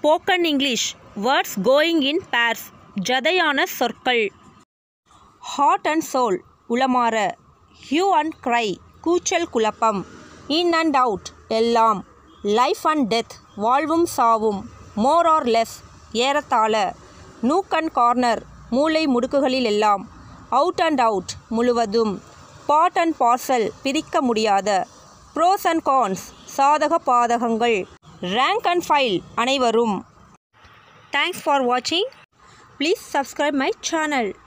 spoken English words going in pairs ஜதையான சொற்கள் heart and soul உளமாற ஹியூ அண்ட் க்ரை கூச்சல் குழப்பம் இன் அண்ட் அவுட் எல்லாம் லைஃப் அண்ட் டெத் வாழ்வும் சாவும் மோர் ஆர் லெஸ் ஏறத்தாழ நூக் அண்ட் கார்னர் மூளை முடுக்குகளில் எல்லாம் அவுட் அண்ட் அவுட் முழுவதும் பாட் அண்ட் பார்சல் பிரிக்க முடியாத ப்ரோஸ் அண்ட் கான்ஸ் சாதக பாதகங்கள் ரேங்க் அண்ட் ஃபைல் அனைவரும் தேங்க்ஸ் ஃபார் வாட்சிங் ப்ளீஸ் சப்ஸ்கிரைப் மை சேனல்